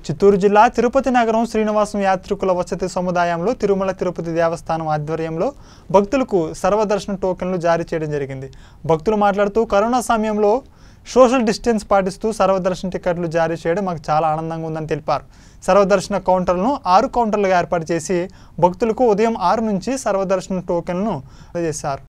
చిత్తూరు జిల్లా తిరుపతి నగరం శ్రీనివాసం యాత్రికుల వసతి సముదాయంలో తిరుమల తిరుపతి దేవస్థానం ఆధ్వర్యంలో భక్తులకు సర్వదర్శన టోకెన్లు జారీ చేయడం జరిగింది భక్తులు మాట్లాడుతూ కరోనా సమయంలో సోషల్ డిస్టెన్స్ పాటిస్తూ సర్వదర్శన టికెట్లు జారీ చేయడం మాకు చాలా ఆనందంగా ఉందని తెలిపారు సర్వదర్శన కౌంటర్లను ఆరు కౌంటర్లుగా ఏర్పాటు చేసి భక్తులకు ఉదయం ఆరు నుంచి సర్వదర్శన టోకెన్లను అందజేశారు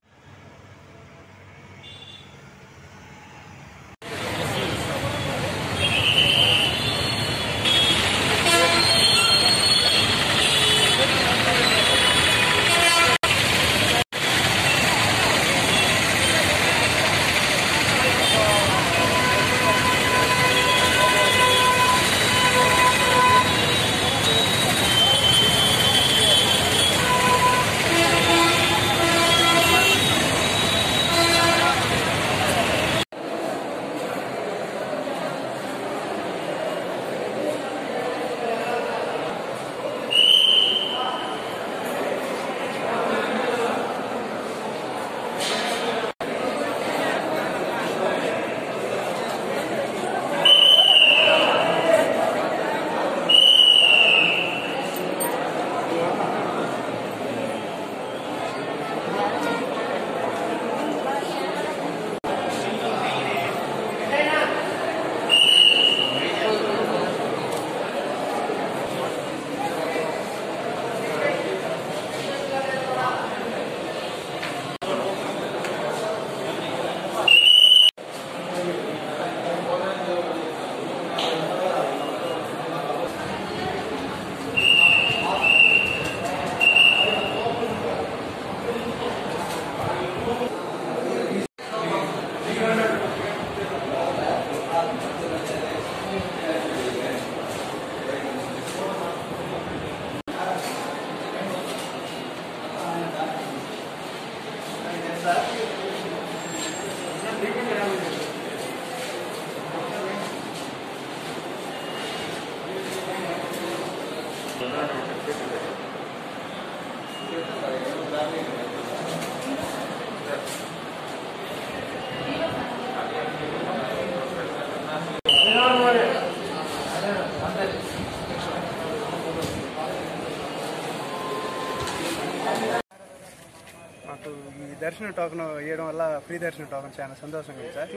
మాకు ఈ దర్శన టోకెన్ ఇవ్వడం వల్ల ఫ్రీ దర్శన టోకెన్ చాలా సంతోషంగా ఉంది సార్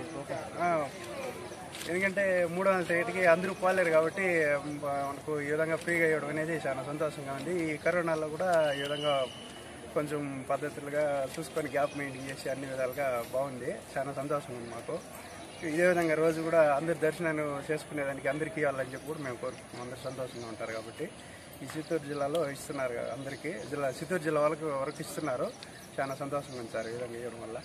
ఆ, ఎందుకంటే మూడు వందల టికెట్కి అందరూ పోలేరు కాబట్టి మ్, మనకు ఈ విధంగా ఫ్రీగా ఇవ్వడం అనేది చాలా సంతోషంగా ఉంది ఈ కరోనాలో కూడా ఈ విధంగా కొంచెం పద్ధతులుగా చూసుకొని గ్యాప్ మెయింటైన్ చేసి అన్ని విధాలుగా బాగుంది చాలా సంతోషంగా ఉంది మాకు ఇదే విధంగా రోజు కూడా అందరు దర్శనాన్ని చేసుకునేదానికి అందరికీ ఇవ్వాలని చెప్పి కూడా మేము కోరుకుంటున్నాం అందరు సంతోషంగా ఉంటారు కాబట్టి ఈ చిత్తూరు జిల్లాలో ఇస్తున్నారు కదా అందరికీ జిల్లా చిత్తూరు జిల్లా వాళ్ళకి వరకు ఇస్తున్నారు చాలా సంతోషంగా ఉంది సార్ ఈ విధంగా ఇవ్వడం వల్ల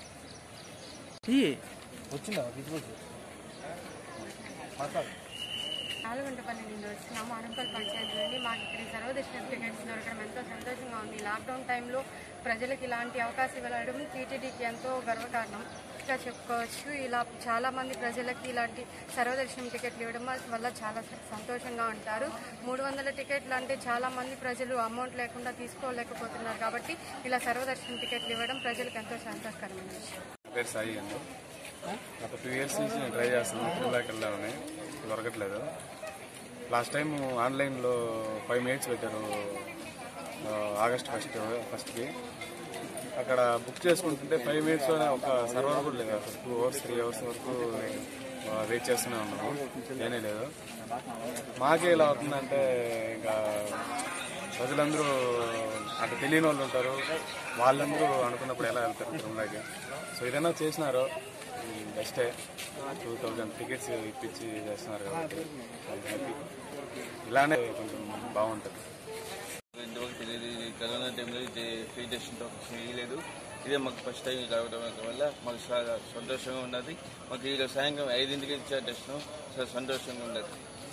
నాలుగుంటపల్లి నుండి వచ్చినాము అనంపల్లి పంచాయతీ నుండి మాకు ఇక్కడ ఈ సర్వదర్శన టికెట్స్ దొరకడం ఎంతో సంతోషంగా ఉంది లాక్డౌన్ టైంలో ప్రజలకు ఇలాంటి అవకాశం ఇవ్వడం టీటీడీకి ఎంతో గర్వకారణం ఇంకా చెప్పుకోవచ్చు ఇలా చాలా మంది ప్రజలకి ఇలాంటి సర్వదర్శనం టికెట్లు ఇవ్వడం వల్ల చాలా సంతోషంగా ఉంటారు మూడు వందల టికెట్లు అంటే చాలా మంది ప్రజలు అమౌంట్ లేకుండా తీసుకోలేకపోతున్నారు కాబట్టి ఇలా సర్వదర్శనం టికెట్లు ఇవ్వడం ప్రజలకు ఎంతో సంతోషకరమైన విషయం నా పేరు సాయి అండి గత టూ ఇయర్స్ నుంచి నేను ట్రై చేస్తున్నాను తిరుమలకి వెళ్దామని దొరకట్లేదు లాస్ట్ టైం ఆన్లైన్లో ఫైవ్ మినిట్స్ పెట్టారు ఆ, ఆగస్ట్ ఫస్ట్ ఫస్ట్కి అక్కడ బుక్ చేసుకుంటుంటే ఫైవ్ మినిట్స్లోనే ఒక సర్వర్ కూడా లేదు అసలు టూ అవర్స్ త్రీ అవర్స్ వరకు ఆ, వెయిట్ చేస్తూనే ఉన్నాము నేనే లేదు మాకే ఇలా అవుతుందంటే ఇంకా ప్రజలందరూ అటు తెలియని వాళ్ళు ఉంటారు వాళ్ళందరూ అనుకున్నప్పుడు ఎలా వెళ్తారు తిరుమలకి సో ఏదైనా చేసినారో బెస్టే టూ థౌజండ్ టికెట్స్ ఇప్పించి చేస్తున్నారు కాబట్టి చాలా హ్యాపీ ఇలానే కొంచెం బాగుంటుంది ఇంతవరకు తెలియదు ఇది కరోనా టైంలో ఇది ఫ్రీ టెస్ట్ చేయలేదు ఇదే మాకు ఫస్ట్ టైం కావడం వల్ల మాకు చాలా సంతోషంగా ఉన్నది మాకు ఈరోజు సాయంత్రం ఐదింటికి ఇచ్చే టెస్ట్ చాలా సంతోషంగా ఉన్నది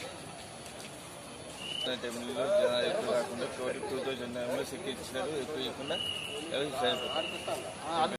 టైంలో జనాలు ఎక్కువ కాకుండా టూ థౌజండ్ మెంబర్స్ ఎక్కువ ఇచ్చినారు ఎక్కువ ఇవ్వకుండా ఎవరికి సరిపోతుంది